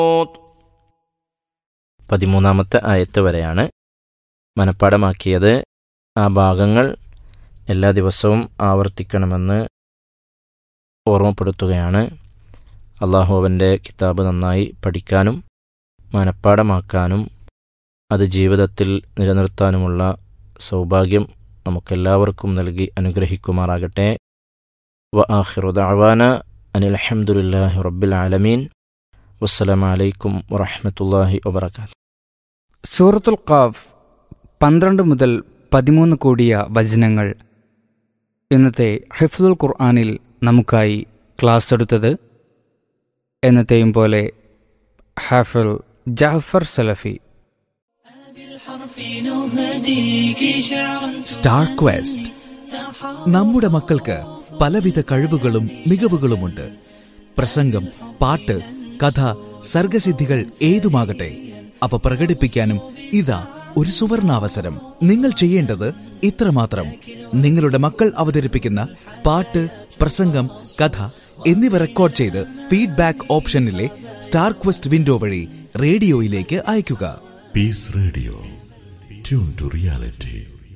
പതിമൂന്നാമത്തെ ആയത്ത് വരെയാണ് മനഃപ്പാടമാക്കിയത് ആ ഭാഗങ്ങൾ എല്ലാ ദിവസവും ആവർത്തിക്കണമെന്ന് ഓർമ്മപ്പെടുത്തുകയാണ് അള്ളാഹു അവൻ്റെ കിതാബ് നന്നായി പഠിക്കാനും മനഃപ്പാടമാക്കാനും അത് ജീവിതത്തിൽ നിലനിർത്താനുമുള്ള സൗഭാഗ്യം നമുക്കെല്ലാവർക്കും നൽകി അനുഗ്രഹിക്കുമാറാകട്ടെ വ ആഖിറു ദഅവാന അനിൽ അൽഹംദുലില്ലാഹി റബ്ബിൽ ആലമീൻ വസ്സലാമു അലൈക്കും വറഹ്മത്തുള്ളാഹി വബറകാതുഹു സൂറത്തുൽ ഖാഫ് പന്ത്രണ്ട് മുതൽ പതിമൂന്ന് കൂടിയ വചനങ്ങൾ ഇന്നത്തെ ഹിഫ്ദുൽ ഖുർആാനിൽ നമുക്കായി ക്ലാസ് എടുത്തത് എന്നത്തെയും പോലെ ഹാഫിൽ ജാഫർ സലഫി സ്റ്റാർ ക്വസ്റ്റ് നമ്മുടെ മക്കൾക്ക് പലവിധ കഴിവുകളും മികവുകളുമുണ്ട് പ്രസംഗം പാട്ട് കഥ സർഗസിദ്ധികൾ ഏതുമാകട്ടെ അവ പ്രകടിപ്പിക്കാനും ഇതാ ഒരു സുവർണാവസരം നിങ്ങൾ ചെയ്യേണ്ടത് ഇത്രമാത്രം നിങ്ങളുടെ മക്കൾ അവതരിപ്പിക്കുന്ന പാട്ട് പ്രസംഗം കഥ എന്നിവ റെക്കോർഡ് ചെയ്ത് ഫീഡ്ബാക്ക് ഓപ്ഷനിലെ സ്റ്റാർ ക്വസ്റ്റ് വിൻഡോ വഴി റേഡിയോയിലേക്ക് അയയ്ക്കുക Peace Radio. Tune to reality.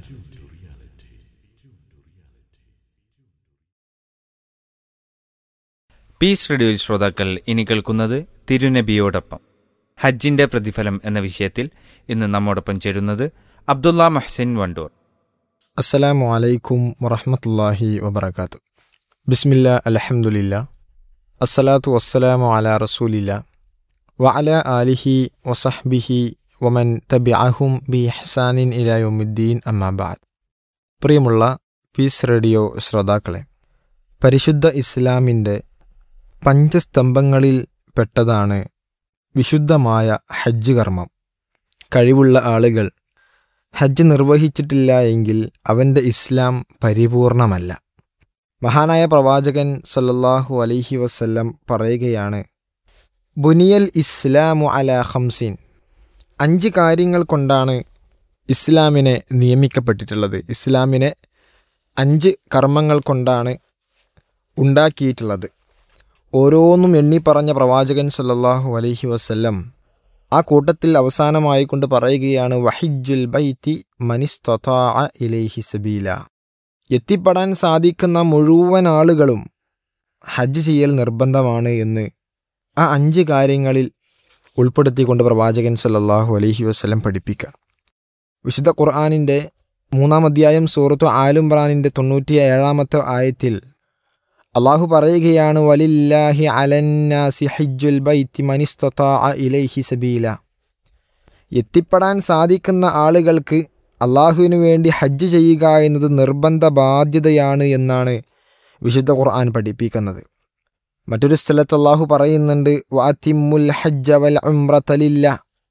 Peace റേഡിയോയിൽ ശ്രോതാക്കൾ ഇനി കേൾക്കുന്നത് തിരുനബിയോടൊപ്പം ഹജ്ജിന്റെ പ്രതിഫലം എന്ന വിഷയത്തിൽ ഇന്ന് നമ്മോടൊപ്പം ചേരുന്നത് അബ്ദുള്ള മഹ്സിൻ വണ്ടൂർ അസ്സലാമു അലൈക്കും വറഹമത്തല്ലാഹി വബർക്കാത്തു ബിസ്മില്ല അലഹമുല്ല അസ്സലാത്തു വസ്സലാമു അല റസൂലില്ല വഅല ആലിഹി വസഹ്ബിഹി വമൻ തബിഅഹും ബി ഹസാനിൻ ഇലായുദ്ദീൻ അമ്മാബാദ് പ്രിയമുള്ള പീസ് റേഡിയോ ശ്രോതാക്കളെ പരിശുദ്ധ ഇസ്ലാമിൻ്റെ പഞ്ചസ്തംഭങ്ങളിൽ പെട്ടതാണ് വിശുദ്ധമായ ഹജ്ജ് കർമ്മം കഴിവുള്ള ആളുകൾ ഹജ്ജ് നിർവഹിച്ചിട്ടില്ല എങ്കിൽ അവൻ്റെ ഇസ്ലാം പരിപൂർണമല്ല മഹാനായ പ്രവാചകൻ സല്ലല്ലാഹു അലൈഹി വസല്ലം പറയുകയാണ് ബുനിയൽ ഇസ്ലാമു അല ഹംസീൻ അഞ്ച് കാര്യങ്ങൾ കൊണ്ടാണ് ഇസ്ലാമിനെ നിയമിക്കപ്പെട്ടിട്ടുള്ളത് ഇസ്ലാമിനെ അഞ്ച് കർമ്മങ്ങൾ കൊണ്ടാണ് ഉണ്ടാക്കിയിട്ടുള്ളത് ഓരോന്നും എണ്ണി പറഞ്ഞ പ്രവാചകൻ സല്ലല്ലാഹു അലൈഹി വസല്ലം ആ കൂട്ടത്തിൽ അവസാനമായി കൊണ്ട് പറയുകയാണ് വഹിജുൽ ബൈത്തി മനിസ്തതാ ഇലൈഹി സബീല എത്തിപ്പെടാൻ സാധിക്കുന്ന മുഴുവൻ ആളുകളും ഹജ്ജ് ചെയ്യൽ നിർബന്ധമാണ് എന്ന് ആ അഞ്ച് കാര്യങ്ങളിൽ ഉൾപ്പെടുത്തിക്കൊണ്ട് പ്രവാചകൻ സല്ലല്ലാഹു അലൈഹി വസ്ലം പഠിപ്പിക്കുക വിശുദ്ധ ഖുർആാനിൻ്റെ മൂന്നാം അധ്യായം സൂറത്തു ആലുംബ്രാനിൻ്റെ തൊണ്ണൂറ്റി ഏഴാമത്തെ ആയത്തിൽ അള്ളാഹു പറയുകയാണ് വലില്ലാഹി അലന്നാസി ഹജ്ജുൽ ബൈത്തി മനിസ്തതാ ഇലൈഹി സബീല എത്തിപ്പെടാൻ സാധിക്കുന്ന ആളുകൾക്ക് അള്ളാഹുവിനു വേണ്ടി ഹജ്ജ് ചെയ്യുക എന്നത് നിർബന്ധ ബാധ്യതയാണ് എന്നാണ് വിശുദ്ധ ഖുർആൻ പഠിപ്പിക്കുന്നത് മറ്റൊരു സ്ഥലത്ത് അള്ളാഹു പറയുന്നുണ്ട് വാത്തിമുൽ ഹജ്ജ വൽ ഉംറത്തലില്ല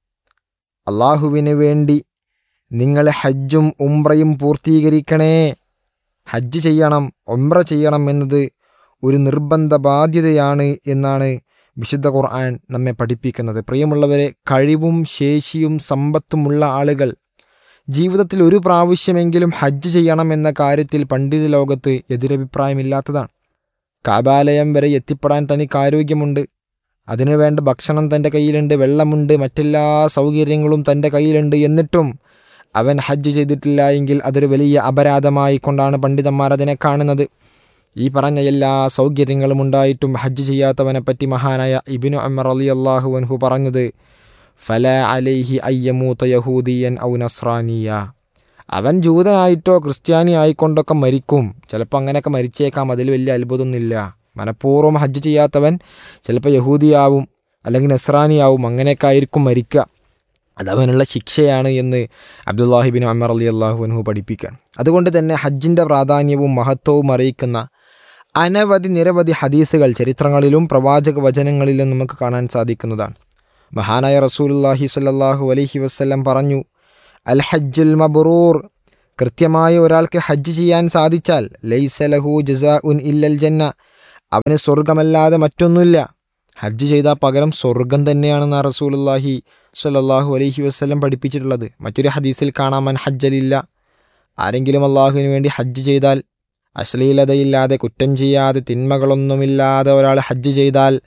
അള്ളാഹുവിന് വേണ്ടി നിങ്ങൾ ഹജ്ജും ഉംറയും പൂർത്തീകരിക്കണേ ഹജ്ജ് ചെയ്യണം ഉംറ ചെയ്യണം എന്നത് ഒരു നിർബന്ധ ബാധ്യതയാണ് എന്നാണ് വിശുദ്ധ ഖുർആൻ നമ്മെ പഠിപ്പിക്കുന്നത് പ്രിയമുള്ളവരെ കഴിവും ശേഷിയും സമ്പത്തുമുള്ള ആളുകൾ ജീവിതത്തിൽ ഒരു പ്രാവശ്യമെങ്കിലും ഹജ്ജ് ചെയ്യണം എന്ന കാര്യത്തിൽ പണ്ഡിത ലോകത്ത് എതിരഭിപ്രായമില്ലാത്തതാണ് കാബാലയം വരെ എത്തിപ്പെടാൻ തനിക്ക് ആരോഗ്യമുണ്ട് അതിനുവേണ്ട ഭക്ഷണം തൻ്റെ കയ്യിലുണ്ട് വെള്ളമുണ്ട് മറ്റെല്ലാ സൗകര്യങ്ങളും തൻ്റെ കയ്യിലുണ്ട് എന്നിട്ടും അവൻ ഹജ്ജ് ചെയ്തിട്ടില്ല എങ്കിൽ അതൊരു വലിയ അപരാധമായി കൊണ്ടാണ് പണ്ഡിതന്മാർ അതിനെ കാണുന്നത് ഈ പറഞ്ഞ എല്ലാ സൗകര്യങ്ങളും ഉണ്ടായിട്ടും ഹജ്ജ് ചെയ്യാത്തവനെ പറ്റി മഹാനായ ഇബിനു അമർ അലി അള്ളാഹു അൻഹു പറഞ്ഞത് ഫല അലൈഹി അയ്യമൂത്ത യഹൂദിയൻ ഔ നസ്രാനിയ അവൻ ജൂതനായിട്ടോ ക്രിസ്ത്യാനി ആയിക്കൊണ്ടൊക്കെ മരിക്കും ചിലപ്പോൾ അങ്ങനെയൊക്കെ മരിച്ചേക്കാം അതിൽ വലിയ അത്ഭുതമൊന്നുമില്ല മനഃപൂർവ്വം ഹജ്ജ് ചെയ്യാത്തവൻ ചിലപ്പോൾ യഹൂദിയാവും അല്ലെങ്കിൽ നസ്രാനിയാവും അങ്ങനെയൊക്കെ ആയിരിക്കും മരിക്കുക അതവനുള്ള ശിക്ഷയാണ് എന്ന് അബ്ദുല്ലാഹിബിൻ അമർ അലി അള്ളാഹു അൻഹു പഠിപ്പിക്കാൻ അതുകൊണ്ട് തന്നെ ഹജ്ജിൻ്റെ പ്രാധാന്യവും മഹത്വവും അറിയിക്കുന്ന അനവധി നിരവധി ഹദീസുകൾ ചരിത്രങ്ങളിലും പ്രവാചക വചനങ്ങളിലും നമുക്ക് കാണാൻ സാധിക്കുന്നതാണ് മഹാനായ റസൂലുല്ലാഹി സ്വല്ലല്ലാഹു അലൈഹി വസ്ല്ലം പറഞ്ഞു അൽ ഹജ്ജുൽ മബ്റൂർ കൃത്യമായി ഒരാൾക്ക് ഹജ്ജ് ചെയ്യാൻ സാധിച്ചാൽ ലൈസലഹു ജസാ ഉൻ ഇല്ലൽ ജന്ന അവന് സ്വർഗമല്ലാതെ മറ്റൊന്നുമില്ല ഹജ്ജ് ചെയ്താൽ പകരം സ്വർഗം തന്നെയാണെന്ന് റസൂലുല്ലാഹി സ്വല്ലല്ലാഹു അലൈഹി വസ്ലം പഠിപ്പിച്ചിട്ടുള്ളത് മറ്റൊരു ഹദീസിൽ കാണാമൻ ഹജ്ജലില്ല ആരെങ്കിലും അള്ളാഹുവിന് വേണ്ടി ഹജ്ജ് ചെയ്താൽ അശ്ലീലതയില്ലാതെ കുറ്റം ചെയ്യാതെ തിന്മകളൊന്നുമില്ലാതെ ഒരാൾ ഹജ്ജ് ചെയ്താൽ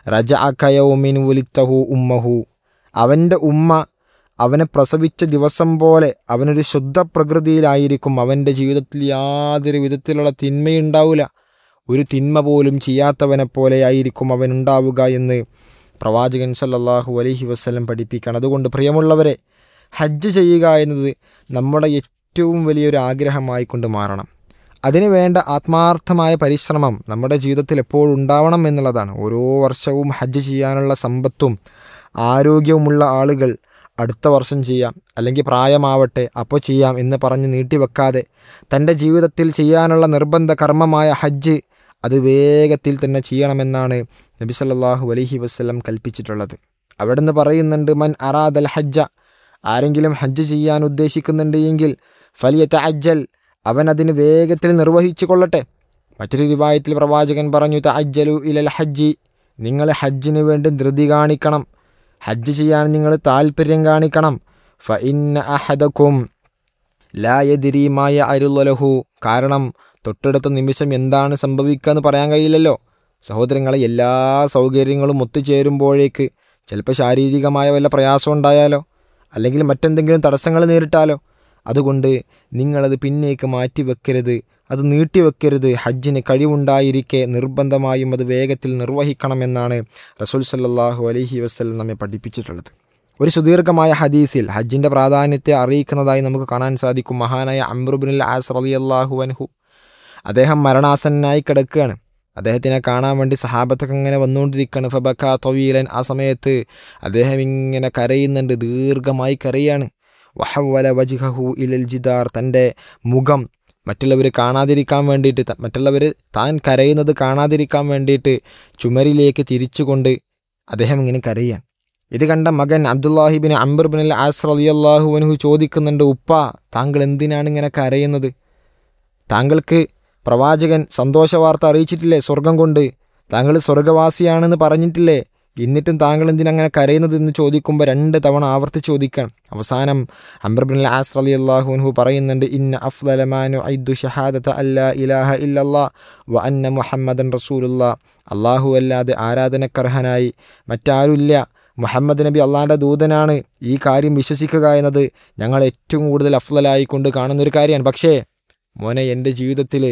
റജ അക്കയൗമിൻ ഉലിത്തഹു ഉമ്മഹു അവൻ്റെ ഉമ്മ അവനെ പ്രസവിച്ച ദിവസം പോലെ അവനൊരു ശുദ്ധ പ്രകൃതിയിലായിരിക്കും അവൻ്റെ ജീവിതത്തിൽ യാതൊരു വിധത്തിലുള്ള തിന്മയുണ്ടാവില്ല ഒരു തിന്മ പോലും ചെയ്യാത്തവനെ പോലെയായിരിക്കും അവൻ ഉണ്ടാവുക എന്ന് പ്രവാചകൻ സല്ലല്ലാഹു അലൈഹി വസ്ലം പഠിപ്പിക്കുകയാണ് അതുകൊണ്ട് പ്രിയമുള്ളവരെ ഹജ്ജ് ചെയ്യുക എന്നത് നമ്മുടെ ഏറ്റവും വലിയൊരു ആഗ്രഹമായി കൊണ്ട് മാറണം അതിനു വേണ്ട ആത്മാർത്ഥമായ പരിശ്രമം നമ്മുടെ ജീവിതത്തിൽ എപ്പോഴും ഉണ്ടാവണം എന്നുള്ളതാണ് ഓരോ വർഷവും ഹജ്ജ് ചെയ്യാനുള്ള സമ്പത്തും ആരോഗ്യവുമുള്ള ആളുകൾ അടുത്ത വർഷം ചെയ്യാം അല്ലെങ്കിൽ പ്രായമാവട്ടെ അപ്പോൾ ചെയ്യാം എന്ന് പറഞ്ഞ് നീട്ടിവെക്കാതെ തൻ്റെ ജീവിതത്തിൽ ചെയ്യാനുള്ള നിർബന്ധ കർമ്മമായ ഹജ്ജ് അത് വേഗത്തിൽ തന്നെ ചെയ്യണമെന്നാണ് നബി സല്ലല്ലാഹു അലൈഹി വസ്ലം കൽപ്പിച്ചിട്ടുള്ളത് അവിടുന്ന് പറയുന്നുണ്ട് മൻ അറാദൽ ഹജ്ജ ആരെങ്കിലും ഹജ്ജ് ചെയ്യാൻ ഉദ്ദേശിക്കുന്നുണ്ട് എങ്കിൽ ഫലിയത്ത അജ്ജൽ അവൻ അതിന് വേഗത്തിൽ നിർവഹിച്ചു കൊള്ളട്ടെ മറ്റൊരു റിവായത്തിൽ പ്രവാചകൻ പറഞ്ഞു തഅജ്ജലു ഇലൽ ഹജ്ജി നിങ്ങൾ ഹജ്ജിന് വേണ്ടി ധൃതി കാണിക്കണം ഹജ്ജ് ചെയ്യാൻ നിങ്ങൾ താല്പര്യം കാണിക്കണം ഫ ഇന്ന അഹദക്കും ലായതിരിമായ അരുളലഹു കാരണം തൊട്ടടുത്ത നിമിഷം എന്താണ് സംഭവിക്കുക എന്ന് പറയാൻ കഴിയില്ലല്ലോ സഹോദരങ്ങളെ എല്ലാ സൗകര്യങ്ങളും ഒത്തുചേരുമ്പോഴേക്ക് ചിലപ്പോൾ ശാരീരികമായ വല്ല പ്രയാസം ഉണ്ടായാലോ അല്ലെങ്കിൽ മറ്റെന്തെങ്കിലും തടസ്സങ്ങൾ നേരിട്ടാലോ അതുകൊണ്ട് നിങ്ങളത് പിന്നേക്ക് മാറ്റി വെക്കരുത് അത് നീട്ടിവെക്കരുത് ഹജ്ജിന് കഴിവുണ്ടായിരിക്കെ നിർബന്ധമായും അത് വേഗത്തിൽ നിർവഹിക്കണമെന്നാണ് റസൂൽ സല്ലാഹു അലഹി വസ്ലം നമ്മെ പഠിപ്പിച്ചിട്ടുള്ളത് ഒരു സുദീർഘമായ ഹദീസിൽ ഹജ്ജിൻ്റെ പ്രാധാന്യത്തെ അറിയിക്കുന്നതായി നമുക്ക് കാണാൻ സാധിക്കും മഹാനായ അമ്രുബിനുൽ ആസ് റലി അള്ളാഹു അൻഹു അദ്ദേഹം മരണാസന്നായി കിടക്കുകയാണ് അദ്ദേഹത്തിനെ കാണാൻ വേണ്ടി സഹാബത്തൊക്കെ ഇങ്ങനെ വന്നുകൊണ്ടിരിക്കുകയാണ് ഫബക്ക തൊവീലൻ ആ സമയത്ത് അദ്ദേഹം ഇങ്ങനെ കരയുന്നുണ്ട് ദീർഘമായി കരയാണ് വഹവല വജിഹു ഇലൽ ജിദാർ തൻ്റെ മുഖം മറ്റുള്ളവർ കാണാതിരിക്കാൻ വേണ്ടിയിട്ട് മറ്റുള്ളവർ താൻ കരയുന്നത് കാണാതിരിക്കാൻ വേണ്ടിയിട്ട് ചുമരിലേക്ക് തിരിച്ചുകൊണ്ട് അദ്ദേഹം ഇങ്ങനെ കരയാൻ ഇത് കണ്ട മകൻ അബ്ദുല്ലാഹിബിൻ അംബർ ബിൻ അൽ ആസ് റലിയല്ലാഹുവിനു ചോദിക്കുന്നുണ്ട് ഉപ്പ താങ്കൾ എന്തിനാണ് ഇങ്ങനെ കരയുന്നത് താങ്കൾക്ക് പ്രവാചകൻ സന്തോഷവാർത്ത അറിയിച്ചിട്ടില്ലേ സ്വർഗം കൊണ്ട് താങ്കൾ സ്വർഗവാസിയാണെന്ന് പറഞ്ഞിട്ടില്ലേ എന്നിട്ടും താങ്കൾ എന്തിനങ്ങനെ കരയുന്നത് എന്ന് ചോദിക്കുമ്പോൾ രണ്ട് തവണ ആവർത്തിച്ച് ചോദിക്കണം അവസാനം അംബർബിൻ ആസ് അലി അള്ളാഹുൻഹു പറയുന്നുണ്ട് ഇന്ന അഫ്ദലമാനു ഐദു ഷഹാദത്ത് അല്ലാ ഇലാഹ ഇല്ലല്ലാ വ അന്ന മുഹമ്മദൻ റസൂലുള്ള അള്ളാഹു അല്ലാതെ ആരാധനക്കർഹനായി മറ്റാരുമില്ല മുഹമ്മദ് നബി അള്ളാഹിൻ്റെ ദൂതനാണ് ഈ കാര്യം വിശ്വസിക്കുക എന്നത് ഞങ്ങൾ ഏറ്റവും കൂടുതൽ അഫ്ലലായി കൊണ്ട് കാണുന്നൊരു കാര്യമാണ് പക്ഷേ മോനെ എൻ്റെ ജീവിതത്തിൽ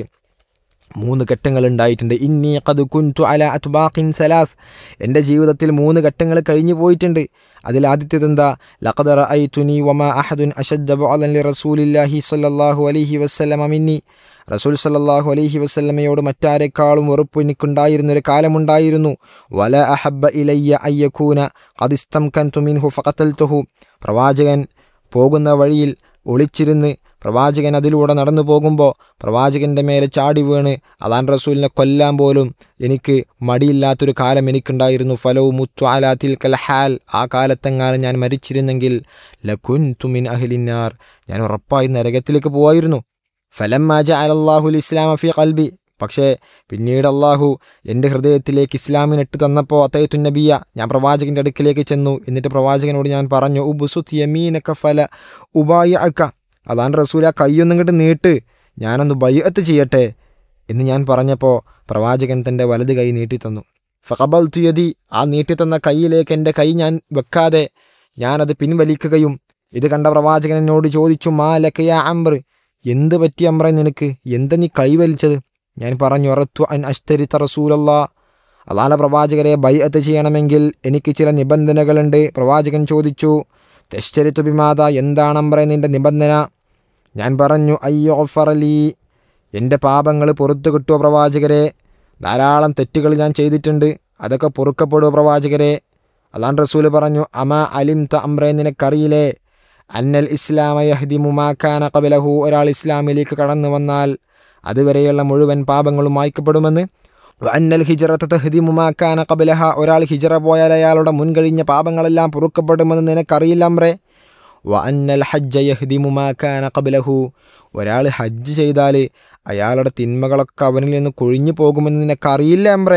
മൂന്ന് ഘട്ടങ്ങൾ ഉണ്ടായിട്ടുണ്ട് ഇന്നി കത് കുൻതു അല അത്ബാഖിൻ സലാസ് എൻ്റെ ജീവിതത്തിൽ മൂന്ന് ഘട്ടങ്ങൾ കഴിഞ്ഞു പോയിട്ടുണ്ട് അതിൽ ആദ്യത്തേതെന്താ ലഖദർ ഐ തുനി വമ അഹദുൻ അഷദ്ദബു അലി റസൂലില്ലാഹി സല്ലല്ലാഹു അലൈഹി വസ്ലമ മിന്നി റസൂൽ സല്ലല്ലാഹു അലൈഹി വസ്ലമയോട് മറ്റാരെക്കാളും വെറുപ്പ് എനിക്കുണ്ടായിരുന്ന ഒരു കാലമുണ്ടായിരുന്നു വല അഹബ്ബ ഇലയ്യ അയ്യക്കൂന അതിസ്തം കൻ തുമിൻഹു ഫഖത്തൽത്തുഹു പ്രവാചകൻ പോകുന്ന വഴിയിൽ ഒളിച്ചിരുന്ന് പ്രവാചകൻ അതിലൂടെ നടന്നു പോകുമ്പോൾ പ്രവാചകൻ്റെ മേലെ ചാടി വീണ് അലാൻ റസൂലിനെ കൊല്ലാൻ പോലും എനിക്ക് മടിയില്ലാത്തൊരു കാലം എനിക്കുണ്ടായിരുന്നു ഫലവും മുത്വാലാത്തിൽ കൽഹാൽ ആ കാലത്തെങ്ങാനും ഞാൻ മരിച്ചിരുന്നെങ്കിൽ ലഖുൻ തുമിൻ അഹ്ലിന്നാർ ഞാൻ ഉറപ്പായി നരകത്തിലേക്ക് പോവായിരുന്നു ഫലം മാജ അലല്ലാഹുൽ ഇസ്ലാം ഫി കൽബി പക്ഷേ പിന്നീട് അള്ളാഹു എൻ്റെ ഹൃദയത്തിലേക്ക് ഇസ്ലാമിനിട്ട് തന്നപ്പോൾ അത്തയത്തു നബിയ ഞാൻ പ്രവാചകൻ്റെ അടുക്കിലേക്ക് ചെന്നു എന്നിട്ട് പ്രവാചകനോട് ഞാൻ പറഞ്ഞു ഉബുസുത്ത് യമീനക്ക ഫല ഉബായ അക്ക അതാണ് റസൂൽ ആ കൈയൊന്നും ഇങ്ങോട്ട് നീട്ട് ഞാനൊന്ന് ബയ്യത്ത് ചെയ്യട്ടെ എന്ന് ഞാൻ പറഞ്ഞപ്പോൾ പ്രവാചകൻ തൻ്റെ വലത് കൈ നീട്ടിത്തന്നു ഫഖബൽ തുയതി ആ നീട്ടിത്തന്ന കൈയിലേക്ക് എൻ്റെ കൈ ഞാൻ വെക്കാതെ ഞാനത് പിൻവലിക്കുകയും ഇത് കണ്ട പ്രവാചകൻ എന്നോട് ചോദിച്ചു മാ ലക്കയ അംബ്ര എന്ത് പറ്റി അമ്ര നിനക്ക് എന്താ നീ കൈവലിച്ചത് ഞാൻ പറഞ്ഞു ഉറത്തു അൻ അഷ്തരിത്ത റസൂലല്ല അള്ളാഹ പ്രവാചകരെ ബൈഅത്ത് ചെയ്യണമെങ്കിൽ എനിക്ക് ചില നിബന്ധനകളുണ്ട് പ്രവാചകൻ ചോദിച്ചു തെശ്ചരിത്തു ബിമാത എന്താണ് അമ്ര നിന്റെ നിബന്ധന ഞാൻ പറഞ്ഞു അയ്യോ ഫറലി എൻ്റെ പാപങ്ങൾ പുറത്തു കിട്ടുമോ പ്രവാചകരെ ധാരാളം തെറ്റുകൾ ഞാൻ ചെയ്തിട്ടുണ്ട് അതൊക്കെ പൊറുക്കപ്പെടുമോ പ്രവാചകരെ അള്ളാൻ റസൂൽ പറഞ്ഞു അമ അലിം ത അമ്രെ നിനക്കറിയില്ലേ അന്നൽ ഇസ്ലാമ യഹ്ദി മുമാക്കാന കബലഹു ഒരാൾ ഇസ്ലാമിലേക്ക് കടന്നു വന്നാൽ അതുവരെയുള്ള മുഴുവൻ പാപങ്ങളും മായ്ക്കപ്പെടുമെന്ന് അന്നൽ ഹിജറത്ത് തഹ്ദി മുമാക്കാന കബലഹ ഒരാൾ ഹിജറ പോയാൽ അയാളുടെ മുൻകഴിഞ്ഞ പാപങ്ങളെല്ലാം പൊറുക്കപ്പെടുമെന്ന് നിനക്കറിയില്ല അമ്രെ വ അന്നൽ ഹജ്ജ യഹ്ദി മുമാക്കാന കബലഹു ഒരാൾ ഹജ്ജ് ചെയ്താൽ അയാളുടെ തിന്മകളൊക്കെ അവനിൽ നിന്ന് കൊഴിഞ്ഞു പോകുമെന്ന് നിനക്കറിയില്ല അമ്രെ